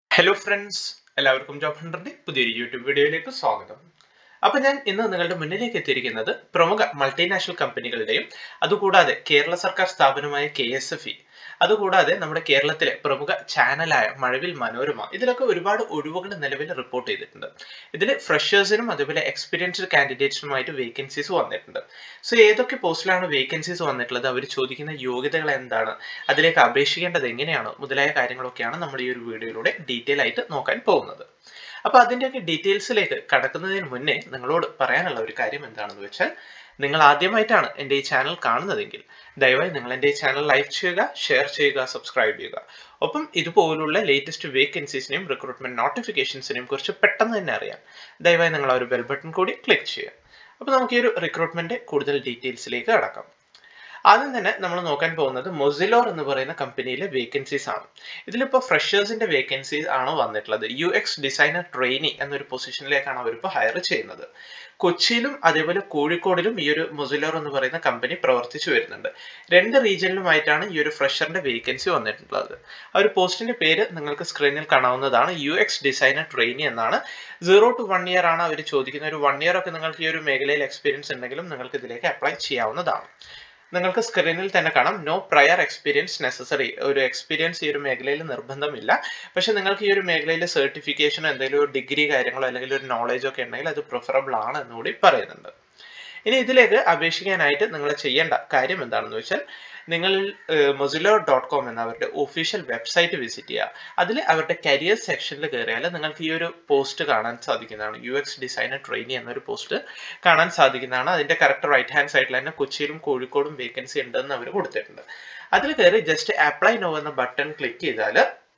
hello friends എല്ലാവർക്കും job ഹണ്ടറിന്റെ പുതിയൊരു യൂട്യൂബ് വീഡിയോയിലേക്ക് സ്വാഗതം അപ്പൊ ഞാൻ ഇന്ന് നിങ്ങളുടെ മുന്നിലേക്ക് എത്തിയിരിക്കുന്നത് പ്രമുഖ മൾട്ടിനാഷണൽ കമ്പനികളുടെയും അതുകൂടാതെ കേരള സർക്കാർ സ്ഥാപനമായ കെ എസ് എഫ് ഇ അതുകൂടാതെ നമ്മുടെ കേരളത്തിലെ പ്രമുഖ ചാനലായ മഴവിൽ മനോരമ ഇതിലൊക്കെ ഒരുപാട് ഒഴിവുകൾ നിലവിൽ റിപ്പോർട്ട് ചെയ്തിട്ടുണ്ട് ഇതിൽ ഫ്രഷേഴ്സിനും അതുപോലെ എക്സ്പീരിയൻസ്ഡ് കാൻഡിഡേറ്റ്സിനുമായിട്ട് വേക്കൻസീസ് വന്നിട്ടുണ്ട് സോ ഏതൊക്കെ പോസ്റ്റിലാണ് വേക്കൻസീസ് വന്നിട്ടുള്ളത് അവർ ചോദിക്കുന്ന യോഗ്യതകൾ എന്താണ് അതിലേക്ക് അപേക്ഷിക്കേണ്ടത് എങ്ങനെയാണ് മുതലായ കാര്യങ്ങളൊക്കെയാണ് നമ്മൾ ഈ ഒരു വീഡിയോയിലൂടെ ഡീറ്റെയിൽ ആയിട്ട് നോക്കാൻ പോകുന്നത് അപ്പൊ അതിന്റെയൊക്കെ ഡീറ്റെയിൽസിലേക്ക് കടക്കുന്നതിന് മുന്നേ നിങ്ങളോട് പറയാനുള്ള ഒരു കാര്യം എന്താണെന്ന് വെച്ചാൽ നിങ്ങൾ ആദ്യമായിട്ടാണ് എൻ്റെ ഈ ചാനൽ കാണുന്നതെങ്കിൽ ദയവായി നിങ്ങൾ എൻ്റെ ഈ ചാനൽ ലൈക്ക് ചെയ്യുക ഷെയർ ചെയ്യുക സബ്സ്ക്രൈബ് ചെയ്യുക ഒപ്പം ഇതുപോലുള്ള ലേറ്റസ്റ്റ് വേക്കൻസീസിനെയും റിക്രൂട്ട്മെന്റ് നോട്ടിഫിക്കേഷൻസിനെയും കുറിച്ച് പെട്ടെന്ന് തന്നെ അറിയാൻ ദയവായി നിങ്ങൾ ആ ഒരു ബെൽ ബട്ടൺ കൂടി ക്ലിക്ക് ചെയ്യുക അപ്പോൾ നമുക്ക് ഈ ഒരു റിക്രൂട്ട്മെന്റ് കൂടുതൽ ഡീറ്റെയിൽസിലേക്ക് കടക്കാം ആദ്യം തന്നെ നമ്മൾ നോക്കാൻ പോകുന്നത് മൊസിലോർ എന്ന് പറയുന്ന കമ്പനിയിലെ വേക്കൻസീസ് ആണ് ഇതിലിപ്പോൾ ഫ്രഷേഴ്സിന്റെ വേക്കൻസീസ് ആണ് വന്നിട്ടുള്ളത് യു എക്സ് ഡിസൈനർ ട്രെയിനി എന്നൊരു പൊസിഷനിലേക്കാണ് അവരിപ്പോൾ ഹയർ ചെയ്യുന്നത് കൊച്ചിയിലും അതേപോലെ കോഴിക്കോടിലും ഈ ഒരു മൊസിലോർ എന്ന് പറയുന്ന കമ്പനി പ്രവർത്തിച്ചു വരുന്നുണ്ട് രണ്ട് റീജിയനിലുമായിട്ടാണ് ഈ ഒരു ഫ്രഷറിന്റെ വേക്കൻസി വന്നിട്ടുള്ളത് ആ ഒരു പോസ്റ്റിന്റെ പേര് നിങ്ങൾക്ക് സ്ക്രീനിൽ കാണാവുന്നതാണ് യു എക്സ് ഡിസൈനർ ട്രെയിനി എന്നാണ് സീറോ ടു വൺ ഇയർ ആണ് അവർ ചോദിക്കുന്ന ഒരു വൺ ഇയർ ഒക്കെ നിങ്ങൾക്ക് ഈ ഒരു മേഖലയിൽ എക്സ്പീരിയൻസ് ഉണ്ടെങ്കിലും നിങ്ങൾക്ക് ഇതിലേക്ക് അപ്ലൈ ചെയ്യാവുന്നതാണ് നിങ്ങൾക്ക് സ്ക്രീനിൽ തന്നെ കാണാം നോ പ്രയർ എക്സ്പീരിയൻസ് നെസസറി ഒരു എക്സ്പീരിയൻസ് ഈ ഒരു മേഖലയിൽ നിർബന്ധമില്ല പക്ഷെ നിങ്ങൾക്ക് ഈ ഒരു മേഖലയിൽ സർട്ടിഫിക്കേഷനോ എന്തെങ്കിലും ഒരു ഡിഗ്രി കാര്യങ്ങളോ അല്ലെങ്കിൽ ഒരു നോളേജോ ഒക്കെ ഉണ്ടെങ്കിൽ അത് പ്രിഫറബിൾ ആണ് എന്നുകൂടി പറയുന്നുണ്ട് ഇനി ഇതിലേക്ക് അപേക്ഷിക്കാനായിട്ട് നിങ്ങൾ ചെയ്യേണ്ട കാര്യം എന്താണെന്ന് വെച്ചാൽ നിങ്ങൾ മൊസിലോ ഡോട്ട് കോം എന്ന അവരുടെ ഒഫീഷ്യൽ വെബ്സൈറ്റ് വിസിറ്റ് ചെയ്യുക അതിൽ അവരുടെ കരിയർ സെക്ഷനിൽ കയറിയാൽ നിങ്ങൾക്ക് ഈ ഒരു പോസ്റ്റ് കാണാൻ സാധിക്കുന്നതാണ് യു എക്സ് ഡിസൈനർ ട്രെയിനി എന്നൊരു പോസ്റ്റ് കാണാൻ സാധിക്കുന്നതാണ് അതിന്റെ കറക്റ്റ് റൈറ്റ് ഹാൻഡ് സൈഡിൽ തന്നെ കൊച്ചിയിലും കോഴിക്കോടും വേക്കൻസി ഉണ്ടെന്ന് അവർ കൊടുത്തിട്ടുണ്ട് അതിൽ കയറി ജസ്റ്റ് അപ്ലൈ നോ എന്ന ബട്ടൺ ക്ലിക്ക് ചെയ്താൽ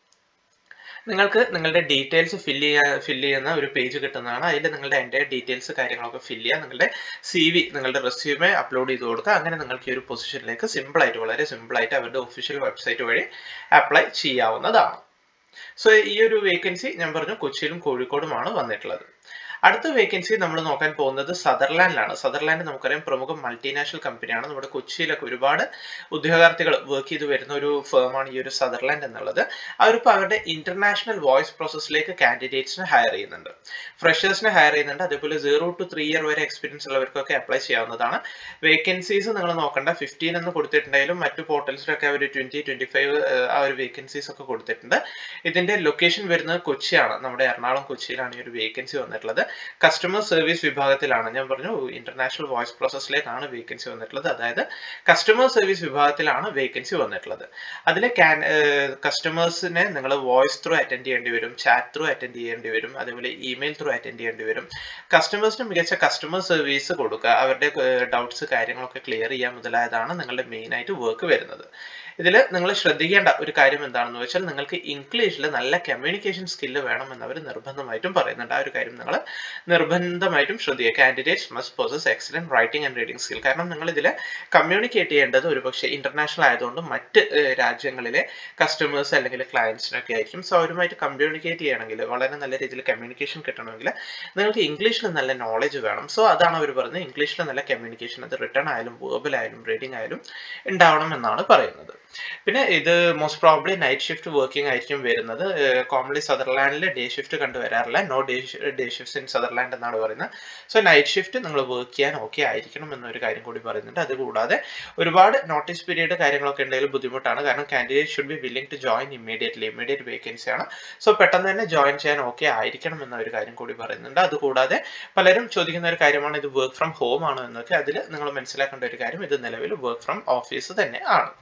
നിങ്ങൾക്ക് നിങ്ങളുടെ ഡീറ്റെയിൽസ് ഫില്ല് ചെയ്യാൻ ഫില്ല് ചെയ്യുന്ന ഒരു പേജ് കിട്ടുന്നതാണ് അതിൽ നിങ്ങളുടെ എൻ്റെ ഡീറ്റെയിൽസ് കാര്യങ്ങളൊക്കെ ഫില്ല് ചെയ്യുക നിങ്ങളുടെ സി വി നിങ്ങളുടെ റെസ്യൂമെ അപ്ലോഡ് ചെയ്ത് കൊടുക്കുക അങ്ങനെ നിങ്ങൾക്ക് ഈ ഒരു പൊസിഷനിലേക്ക് സിമ്പിളായിട്ട് വളരെ സിമ്പിളായിട്ട് അവരുടെ ഒഫീഷ്യൽ വെബ്സൈറ്റ് വഴി അപ്ലൈ ചെയ്യാവുന്നതാണ് സോ ഈ ഒരു വേക്കൻസി ഞാൻ പറഞ്ഞു കൊച്ചിയിലും കോഴിക്കോടുമാണ് വന്നിട്ടുള്ളത് അടുത്ത വേക്കൻസി നമ്മൾ നോക്കാൻ പോകുന്നത് സദർലാൻഡിലാണ് സദർലാൻഡ് നമുക്കറിയാം പ്രമുഖ മൾട്ടിനാഷണൽ കമ്പനിയാണ് നമ്മുടെ കൊച്ചിയിലൊക്കെ ഒരുപാട് ഉദ്യോഗാർത്ഥികൾ വർക്ക് ചെയ്ത് വരുന്ന ഒരു ഫേമാണ് ഈ ഒരു സദർലാൻഡ് എന്നുള്ളത് അവരിപ്പോൾ അവരുടെ ഇന്റർനാഷണൽ വോയിസ് പ്രോസസ്സിലേക്ക് കാൻഡിഡേറ്റ്സിനെ ഹയർ ചെയ്യുന്നുണ്ട് ഫ്രഷേഴ്സിനെ ഹയർ ചെയ്യുന്നുണ്ട് അതേപോലെ സീറോ ടു ത്രീ ഇയർ വരെ എക്സ്പീരിയൻസ് ഉള്ളവർക്കൊക്കെ അപ്ലൈ ചെയ്യാവുന്നതാണ് വേക്കൻസീസ് നിങ്ങൾ നോക്കേണ്ട ഫിഫ്റ്റീൻ എന്ന് കൊടുത്തിട്ടുണ്ടെങ്കിലും മറ്റു പോർട്ടൽസിലൊക്കെ അവർ ട്വന്റി ട്വന്റി ഫൈവ് ആ ഒരു വേക്കൻസീസ് ഒക്കെ കൊടുത്തിട്ടുണ്ട് ഇതിന്റെ ലൊക്കേഷൻ വരുന്നത് കൊച്ചിയാണ് നമ്മുടെ എറണാകുളം കൊച്ചിയിലാണ് ഈ ഒരു വേക്കൻസി വന്നിട്ടുള്ളത് കസ്റ്റമർ സർവീസ് വിഭാഗത്തിലാണ് ഞാൻ പറഞ്ഞു ഇന്റർനാഷണൽ വോയിസ് പ്രോസസ്സിലേക്കാണ് വേക്കൻസി വന്നിട്ടുള്ളത് അതായത് കസ്റ്റമർ സർവീസ് വിഭാഗത്തിലാണ് വേക്കൻസി വന്നിട്ടുള്ളത് അതിലെ ക്യാൻ കസ്റ്റമേഴ്സിനെ നിങ്ങൾ വോയിസ് ത്രൂ അറ്റൻഡ് ചെയ്യേണ്ടി വരും ചാറ്റ് ത്രൂ അറ്റൻഡ് ചെയ്യേണ്ടി വരും അതേപോലെ ഇമെയിൽ ത്രൂ അറ്റൻഡ് ചെയ്യേണ്ടി വരും കസ്റ്റമേഴ്സിന് മികച്ച കസ്റ്റമർ സർവീസ് കൊടുക്കുക അവരുടെ ഡൗട്ട്സ് കാര്യങ്ങളൊക്കെ ക്ലിയർ ചെയ്യാൻ മുതലായതാണ് നിങ്ങളുടെ മെയിൻ ആയിട്ട് വർക്ക് വരുന്നത് ഇതിൽ നിങ്ങൾ ശ്രദ്ധിക്കേണ്ട ഒരു കാര്യം എന്താണെന്ന് വെച്ചാൽ നിങ്ങൾക്ക് ഇംഗ്ലീഷിൽ നല്ല കമ്മ്യൂണിക്കേഷൻ സ്കില്ല് വേണമെന്ന് അവർ നിർബന്ധമായിട്ടും പറയുന്നുണ്ട് ആ ഒരു കാര്യം നിങ്ങൾ നിർബന്ധമായിട്ടും ശ്രദ്ധിക്കുക candidates must possess excellent writing and reading skill കാരണം നിങ്ങൾ ഇതിൽ കമ്മ്യൂണിക്കേറ്റ് ചെയ്യേണ്ടത് ഒരുപക്ഷെ ഇന്റർനാഷണൽ ആയതുകൊണ്ട് മറ്റ് രാജ്യങ്ങളിലെ കസ്റ്റമേഴ്സ് അല്ലെങ്കിൽ ക്ലയൻസിനൊക്കെ ആയിരിക്കും സോ അവരുമായിട്ട് കമ്മ്യൂണിക്കേറ്റ് ചെയ്യണമെങ്കിൽ വളരെ നല്ല രീതിയിൽ കമ്മ്യൂണിക്കേഷൻ കിട്ടണമെങ്കിൽ നിങ്ങൾക്ക് ഇംഗ്ലീഷിൽ നല്ല നോളജ് വേണം സോ അതാണ് അവർ പറയുന്നത് ഇംഗ്ലീഷിൽ നല്ല കമ്മ്യൂണിക്കേഷൻ അത് റിട്ടേൺ ആയാലും വേർബൽ ആയാലും റീഡിംഗ് ആയാലും ഉണ്ടാവണം എന്നാണ് പറയുന്നത് പിന്നെ ഇത് most probably night shift working ആയിരിക്കും വരുന്നത് കോമൺലി സദർലാൻഡിൽ ഡേ ഷിഫ്റ്റ് കണ്ടുവരാറില്ല no day day shift in Sutherland എന്നാണ് പറയുന്നത് സോ നൈറ്റ് ഷിഫ്റ്റ് നിങ്ങൾ വർക്ക് ചെയ്യാൻ ഓക്കെ ആയിരിക്കണം എന്നൊരു കാര്യം കൂടി പറയുന്നുണ്ട് അതുകൂടാതെ ഒരുപാട് നോട്ടീസ് പീരീഡ് കാര്യങ്ങളൊക്കെ ഉണ്ടെങ്കിൽ ബുദ്ധിമുട്ടാണ് കാരണം candidate should be willing to join immediately immediate vacancy ആണ് സോ പെട്ടെന്ന് തന്നെ ജോയിൻ ചെയ്യാൻ ഓക്കെ ആയിരിക്കണം എന്ന ഒരു കാര്യം കൂടി പറയുന്നുണ്ട് അതുകൂടാതെ പലരും ചോദിക്കുന്ന ഒരു കാര്യമാണ് ഇത് വർക്ക് ഫ്രം ഹോം ആണോ എന്നൊക്കെ അതിൽ നിങ്ങൾ മനസ്സിലാക്കേണ്ട ഒരു കാര്യം ഇത് നിലവിൽ വർക്ക് ഫ്രം ഓഫീസ് തന്നെ ആണ്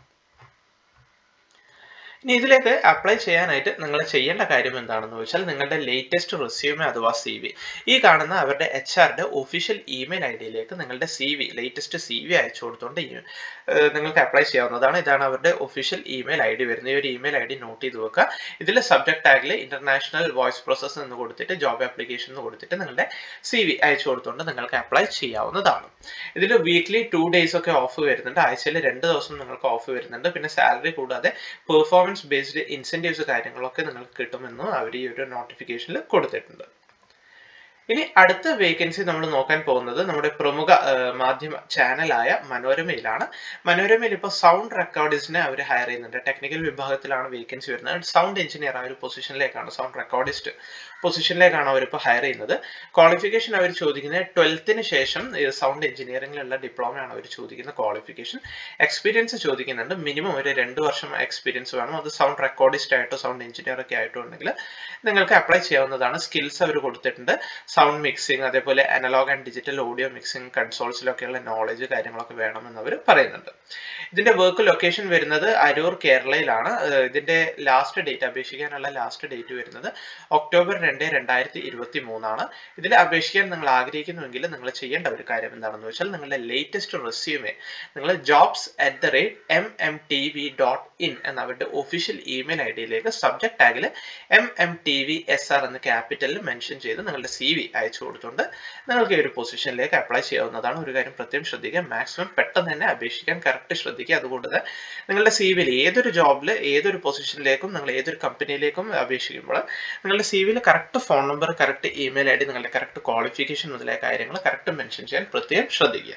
ഇനി ഇതിലേക്ക് അപ്ലൈ ചെയ്യാനായിട്ട് നിങ്ങൾ ചെയ്യേണ്ട കാര്യം എന്താണെന്ന് വെച്ചാൽ നിങ്ങളുടെ ലേറ്റസ്റ്റ് റെസ്യൂമെ അഥവാ സി വി ഈ കാണുന്ന അവരുടെ എച്ച് ആറിന്റെ ഒഫീഷ്യൽ ഇമെയിൽ ഐ ഡിയിലേക്ക് നിങ്ങളുടെ C V latest C V അയച്ചു കൊടുത്തുകൊണ്ട് നിങ്ങൾക്ക് അപ്ലൈ ചെയ്യാവുന്നതാണ് ഇതാണ് അവരുടെ ഒഫീഷ്യൽ ഇമെയിൽ ഐ ഡി വരുന്നത് ഈ ഒരു ഇമെയിൽ ഐ ഡി നോട്ട് ചെയ്ത് വെക്കുക ഇതിൽ സബ്ജക്ട് ടാഗിൽ ഇന്റർനാഷണൽ വോയിസ് പ്രോസസ് എന്ന് കൊടുത്തിട്ട് ജോബ് ആപ്ലിക്കേഷൻ എന്ന് കൊടുത്തിട്ട് നിങ്ങളുടെ സി വി അയച്ചു കൊടുത്തുകൊണ്ട് നിങ്ങൾക്ക് അപ്ലൈ ചെയ്യാവുന്നതാണ് ഇതിൽ വീക്ക്ലി ടു ഡേയ്സ് ഒക്കെ ഓഫ് വരുന്നുണ്ട് ആഴ്ചയിൽ രണ്ട് ദിവസം നിങ്ങൾക്ക് ഓഫ് വരുന്നുണ്ട് പിന്നെ സാലറി കൂടാതെ പെർഫോമൻസ് പെർഫോമൻസ് ബേസ്ഡ് ഇൻസെൻറ്റീവ്സ് കാര്യങ്ങളൊക്കെ നിങ്ങൾക്ക് കിട്ടുമെന്നും അവർ ഈ ഒരു നോട്ടിഫിക്കേഷനിൽ കൊടുത്തിട്ടുണ്ട് ഇനി അടുത്ത വേക്കൻസി നമ്മൾ നോക്കാൻ പോകുന്നത് നമ്മുടെ പ്രമുഖ ആ, മാധ്യമ ചാനലായ മനോരമയിലാണ് മനോരമയിൽ ഇപ്പോൾ സൗണ്ട് റെക്കോർഡിസ്റ്റിനെ അവർ ഹയർ ചെയ്യുന്നുണ്ട് ടെക്നിക്കൽ വിഭാഗത്തിലാണ് വേക്കൻസി വരുന്നത് സൗണ്ട് എഞ്ചിനീയർ ആ ഒരു പൊസിഷനിലേക്കാണ് സൗണ്ട് റെക്കോർഡിസ്റ്റ് പൊസിഷനിലേക്കാണ് അവരിപ്പോൾ ഹയർ ചെയ്യുന്നത് ക്വാളിഫിക്കേഷൻ അവർ ചോദിക്കുന്നത് ട്വൽത്തിന് ശേഷം സൗണ്ട് എഞ്ചിനീയറിംഗിലുള്ള ഡിപ്ലോമയാണ് അവർ ചോദിക്കുന്ന ക്വാളിഫിക്കേഷൻ എക്സ്പീരിയൻസ് ചോദിക്കുന്നുണ്ട് മിനിമം ഒരു രണ്ട് വർഷം എക്സ്പീരിയൻസ് വേണം അത് സൗണ്ട് റെക്കോർഡിസ്റ്റ് ആയിട്ടോ സൗണ്ട് എഞ്ചിനീയർ ഒക്കെ ആയിട്ടോ ഉണ്ടെങ്കിൽ നിങ്ങൾക്ക് അപ്ലൈ ചെയ്യാവുന്നതാണ് സ്കിൽസ് അവർ കൊടുത്തിട്ടുണ്ട് സൗണ്ട് മിക്സിംഗ് അതേപോലെ analog and digital audio mixing കൺസോൾസിലൊക്കെയുള്ള നോളജ് കാര്യങ്ങളൊക്കെ വേണമെന്ന് അവർ പറയുന്നുണ്ട് ഇതിന്റെ വർക്ക് ലൊക്കേഷൻ വരുന്നത് അരൂർ കേരളയിലാണ് ഏഹ് ഇതിന്റെ ലാസ്റ്റ് ഡേറ്റ് അപേക്ഷിക്കാനുള്ള ലാസ്റ്റ് ഡേറ്റ് വരുന്നത് ഒക്ടോബർ രണ്ട് രണ്ടായിരത്തി ഇരുപത്തി മൂന്നാണ് ഇതിൽ അപേക്ഷിക്കാൻ നിങ്ങൾ ആഗ്രഹിക്കുന്നുവെങ്കിൽ നിങ്ങൾ ചെയ്യേണ്ട ഒരു കാര്യം എന്താണെന്ന് വെച്ചാൽ നിങ്ങളുടെ ലേറ്റസ്റ്റ് റെസ്യൂമെ നിങ്ങൾ jobs at the rate M M T V dot in എന്ന അവരുടെ ഒഫീഷ്യൽ ഇമെയിൽ ഐ ഡിയിലേക്ക് സബ്ജക്ട് ടാഗിൽ M M T V S R എന്ന ക്യാപിറ്റലിൽ മെൻഷൻ ചെയ്ത് നിങ്ങളുടെ സി വി അയച്ചു കൊടുത്തുകൊണ്ട് നിങ്ങൾക്ക് ഈ ഒരു പൊസിഷനിലേക്ക് അപ്ലൈ ചെയ്യാവുന്നതാണ് ഒരു കാര്യം പ്രത്യേകം ശ്രദ്ധിക്കുക മാക്സിമം പെട്ടെന്ന് തന്നെ അപേക്ഷിക്കാൻ കറക്റ്റ് ശ്രദ്ധിക്കുക അതുകൊണ്ട് തന്നെ നിങ്ങളുടെ സി വിയിൽ ഏതൊരു ജോബിൽ ഏതൊരു പൊസിഷനിലേക്കും നിങ്ങൾ ഏതൊരു കമ്പനിയിലേക്കും അപേക്ഷിക്കുമ്പോൾ നിങ്ങളുടെ സി വിയിൽ correct phone number correct email I D നിങ്ങളുടെ കറക്റ്റ് ക്വാളിഫിക്കേഷൻ മുതലായ കാര്യങ്ങൾ കറക്റ്റ് മെൻഷൻ ചെയ്യാൻ പ്രത്യേകം ശ്രദ്ധിക്കുക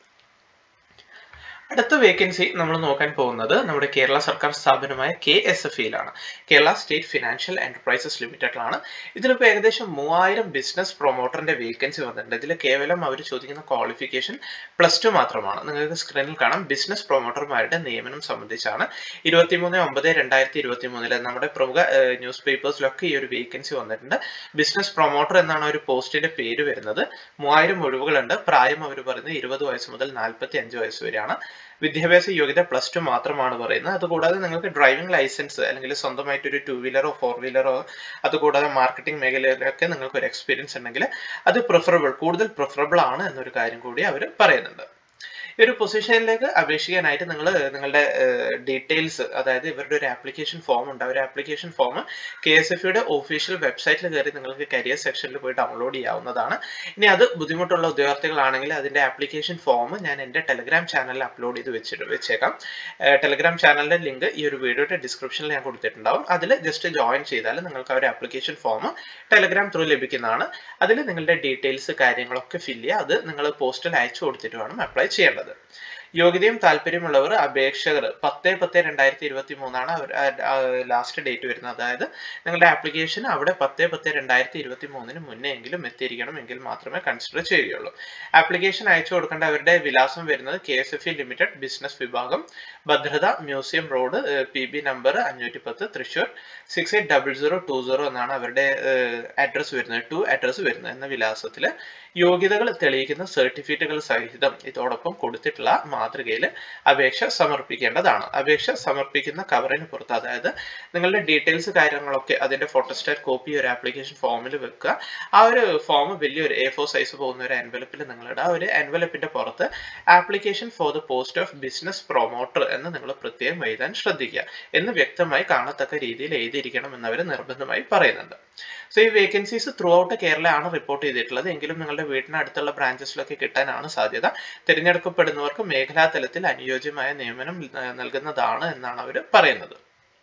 അടുത്ത വേക്കൻസി നമ്മൾ നോക്കാൻ പോകുന്നത് നമ്മുടെ കേരള സർക്കാർ സ്ഥാപനമായ കെ എസ് എഫ് ഇയിലാണ് കേരള സ്റ്റേറ്റ് ഫിനാൻഷ്യൽ എന്റർപ്രൈസസ് ലിമിറ്റഡിലാണ് ഇതിലിപ്പോൾ ഏകദേശം മൂവായിരം ബിസിനസ് പ്രൊമോട്ടറിന്റെ വേക്കൻസി വന്നിട്ടുണ്ട് ഇതിൽ കേവലം അവർ ചോദിക്കുന്ന ക്വാളിഫിക്കേഷൻ പ്ലസ് ടു മാത്രമാണ് നിങ്ങൾക്ക് സ്ക്രീനിൽ കാണാം ബിസിനസ് പ്രൊമോട്ടർമാരുടെ നിയമനം സംബന്ധിച്ചാണ് ഇരുപത്തിമൂന്ന് ഒമ്പത് രണ്ടായിരത്തി ഇരുപത്തി മൂന്നില് നമ്മുടെ പ്രമുഖ ന്യൂസ് പേപ്പേഴ്സിലൊക്കെ ഈ ഒരു വേക്കൻസി വന്നിട്ടുണ്ട് ബിസിനസ് പ്രൊമോട്ടർ എന്നാണ് ഒരു പോസ്റ്റിന്റെ പേര് വരുന്നത് മൂവായിരം ഒഴിവുകളുണ്ട് പ്രായം അവർ പറയുന്നത് ഇരുപത് വയസ്സ് മുതൽ നാൽപ്പത്തി അഞ്ച് വയസ്സ് വരെയാണ് വിദ്യാഭ്യാസ യോഗ്യത പ്ലസ് ടു മാത്രമാണ് പറയുന്നത് അതുകൂടാതെ നിങ്ങൾക്ക് ഡ്രൈവിംഗ് ലൈസൻസ് അല്ലെങ്കിൽ സ്വന്തമായിട്ട് ഒരു ടൂ വീലറോ ഫോർ വീലറോ അതുകൂടാതെ മാർക്കറ്റിംഗ് മേഖലയിലൊക്കെ നിങ്ങൾക്ക് ഒരു എക്സ്പീരിയൻസ് ഉണ്ടെങ്കിൽ അത് പ്രിഫറബിൾ കൂടുതൽ പ്രിഫറബിൾ ആണ് എന്നൊരു കാര്യം കൂടി അവർ പറയുന്നുണ്ട് ഈ ഒരു പൊസിഷനിലേക്ക് അപേക്ഷിക്കാനായിട്ട് നിങ്ങൾ നിങ്ങളുടെ ഡീറ്റെയിൽസ് അതായത് ഇവരുടെ ഒരു ആപ്ലിക്കേഷൻ ഫോം ഉണ്ട് ആ ഒരു application form K S F യുടെ ഒഫീഷ്യൽ വെബ്സൈറ്റിൽ കയറി നിങ്ങൾക്ക് കരിയർ സെക്ഷനിൽ പോയി ഡൗൺലോഡ് ചെയ്യാവുന്നതാണ് ഇനി അത് ബുദ്ധിമുട്ടുള്ള ഉദ്യോഗാർത്ഥികളാണെങ്കിൽ അതിന്റെ ആപ്ലിക്കേഷൻ ഫോം ഞാൻ എൻ്റെ ടെലഗ്രാം ചാനലിൽ അപ്ലോഡ് ചെയ്ത് വെച്ചിട്ട് വെച്ചേക്കാം ടെലഗ്രാം ചാനലിന്റെ ലിങ്ക് ഈ ഒരു വീഡിയോയുടെ ഡിസ്ക്രിപ്ഷനിൽ ഞാൻ കൊടുത്തിട്ടുണ്ടാവും അതിൽ ജസ്റ്റ് ജോയിൻ ചെയ്താൽ നിങ്ങൾക്ക് ആ ഒരു ആപ്ലിക്കേഷൻ ഫോം ടെലഗ്രാം ത്രൂ ലഭിക്കുന്നതാണ് അതിൽ നിങ്ങളുടെ ഡീറ്റെയിൽസ് കാര്യങ്ങളൊക്കെ ഫില്ല് ചെയ്യുക അത് നിങ്ങൾ പോസ്റ്റിൽ അയച്ചു കൊടുത്തിട്ട് വേണം അപ്ലൈ ചെയ്യേണ്ടത് യോഗ്യതയും താല്പര്യമുള്ളവർ അപേക്ഷകർ പത്ത് പത്ത് രണ്ടായിരത്തി ഇരുപത്തി മൂന്നാണ് അവർ ലാസ്റ്റ് ഡേറ്റ് വരുന്നത് അതായത് നിങ്ങളുടെ ആപ്ലിക്കേഷൻ അവിടെ പത്ത് പത്ത് രണ്ടായിരത്തി ഇരുപത്തി മൂന്നിന് മുന്നേ എങ്കിലും എത്തിയിരിക്കണം എങ്കിൽ മാത്രമേ കൺസിഡർ ചെയ്യുകയുള്ളൂ ആപ്ലിക്കേഷൻ അയച്ചു കൊടുക്കേണ്ട അവരുടെ വിലാസം വരുന്നത് K S F E limited business വിഭാഗം ഭദ്രത museum road P B number അഞ്ഞൂറ്റി പത്ത് Thrissur six eight double zero two zero എന്നാണ് അവരുടെ അഡ്രസ്സ് വരുന്നത് ടു അഡ്രസ്സ് വരുന്നത് എന്ന വിലാസത്തിൽ യോഗ്യതകൾ തെളിയിക്കുന്ന സർട്ടിഫിക്കറ്റുകൾ സഹിതം ഇതോടൊപ്പം കൊടുത്തിട്ടുള്ള മാതൃകയിൽ അപേക്ഷ സമർപ്പിക്കേണ്ടതാണ് അപേക്ഷ സമർപ്പിക്കുന്ന കവറിന് പുറത്ത് അതായത് നിങ്ങളുടെ ഡീറ്റെയിൽസ് കാര്യങ്ങളൊക്കെ അതിന്റെ ഫോട്ടോസ്റ്റാറ്റ് കോപ്പി ഒരു ആപ്ലിക്കേഷൻ ഫോമിൽ വെക്കുക ആ ഒരു ഫോം വലിയൊരു എ ഫോർ സൈസ് പോകുന്ന ഒരു എൻവലപ്പിൽ നിങ്ങളുടെ ആ ഒരു എൻവലപ്പിന്റെ പുറത്ത് application for the post of business promoter എന്ന് നിങ്ങൾ പ്രത്യേകം എഴുതാൻ ശ്രദ്ധിക്കുക എന്ന് വ്യക്തമായി കാണത്തക്ക രീതിയിൽ എഴുതിയിരിക്കണം എന്ന് അവർ നിർബന്ധമായി പറയുന്നുണ്ട് സോ ഈ വേക്കൻസീസ് ത്രൂ ഔട്ട് കേരള ആണ് റിപ്പോർട്ട് ചെയ്തിട്ടുള്ളത് എങ്കിലും നിങ്ങളുടെ വീടിനടുത്തുള്ള ബ്രാഞ്ചസിലൊക്കെ കിട്ടാനാണ് സാധ്യത തിരഞ്ഞെടുക്കപ്പെടുന്നവർക്ക് മേഖലാ തലത്തിൽ അനുയോജ്യമായ നിയമനം നൽകുന്നതാണ് എന്നാണ് അവർ പറയുന്നത്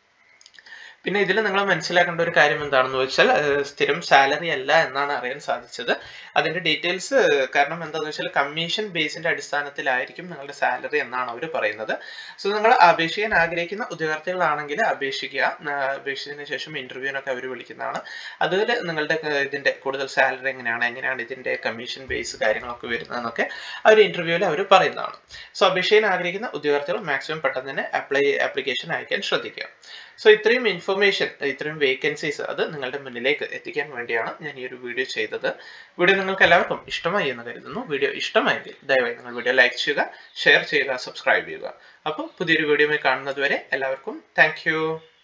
പിന്നെ ഇതിൽ നിങ്ങൾ മനസ്സിലാക്കേണ്ട ഒരു കാര്യം എന്താണെന്ന് വെച്ചാൽ സ്ഥിരം സാലറി അല്ല എന്നാണ് അറിയാൻ സാധിച്ചത് അതിന്റെ ഡീറ്റെയിൽസ് കാരണം എന്താണെന്ന് വെച്ചാൽ കമ്മീഷൻ ബേസിന്റെ അടിസ്ഥാനത്തിലായിരിക്കും നിങ്ങളുടെ സാലറി എന്നാണ് അവർ പറയുന്നത് സോ നിങ്ങൾ അപേക്ഷിക്കാൻ ആഗ്രഹിക്കുന്ന ഉദ്യോഗാർത്ഥികളാണെങ്കിൽ അപേക്ഷിക്കുക അപേക്ഷിച്ചതിന് ശേഷം ഇന്റർവ്യൂവിനൊക്കെ അവർ വിളിക്കുന്നതാണ് അതിൽ നിങ്ങളുടെ ഇതിന്റെ കൂടുതൽ സാലറി എങ്ങനെയാണ് എങ്ങനെയാണ് ഇതിന്റെ കമ്മീഷൻ ബേസ് കാര്യങ്ങളൊക്കെ വരുന്നതെന്നൊക്കെ ആ ഒരു ഇന്റർവ്യൂവിൽ അവർ പറയുന്നതാണ് സോ അപേക്ഷിക്കാൻ ആഗ്രഹിക്കുന്ന ഉദ്യോഗാർത്ഥികൾ മാക്സിമം പെട്ടെന്ന് തന്നെ അപ്ലൈ ആപ്ലിക്കേഷൻ അയക്കാൻ ശ്രദ്ധിക്കുക സോ ഇത്രയും ഇൻഫർമേഷൻ ഇത്രയും വേക്കൻസീസ് അത് നിങ്ങളുടെ മുന്നിലേക്ക് എത്തിക്കാൻ വേണ്ടിയാണ് ഞാൻ ഈ ഒരു വീഡിയോ ചെയ്തത് വീഡിയോ നിങ്ങൾക്ക് എല്ലാവർക്കും ഇഷ്ടമായി എന്ന് കരുതുന്നു വീഡിയോ ഇഷ്ടമായെങ്കിൽ ദയവായി നിങ്ങൾ വീഡിയോ ലൈക്ക് ചെയ്യുക ഷെയർ ചെയ്യുക സബ്സ്ക്രൈബ് ചെയ്യുക അപ്പോൾ പുതിയൊരു വീഡിയോയുമായി കാണുന്നത് വരെ എല്ലാവർക്കും താങ്ക്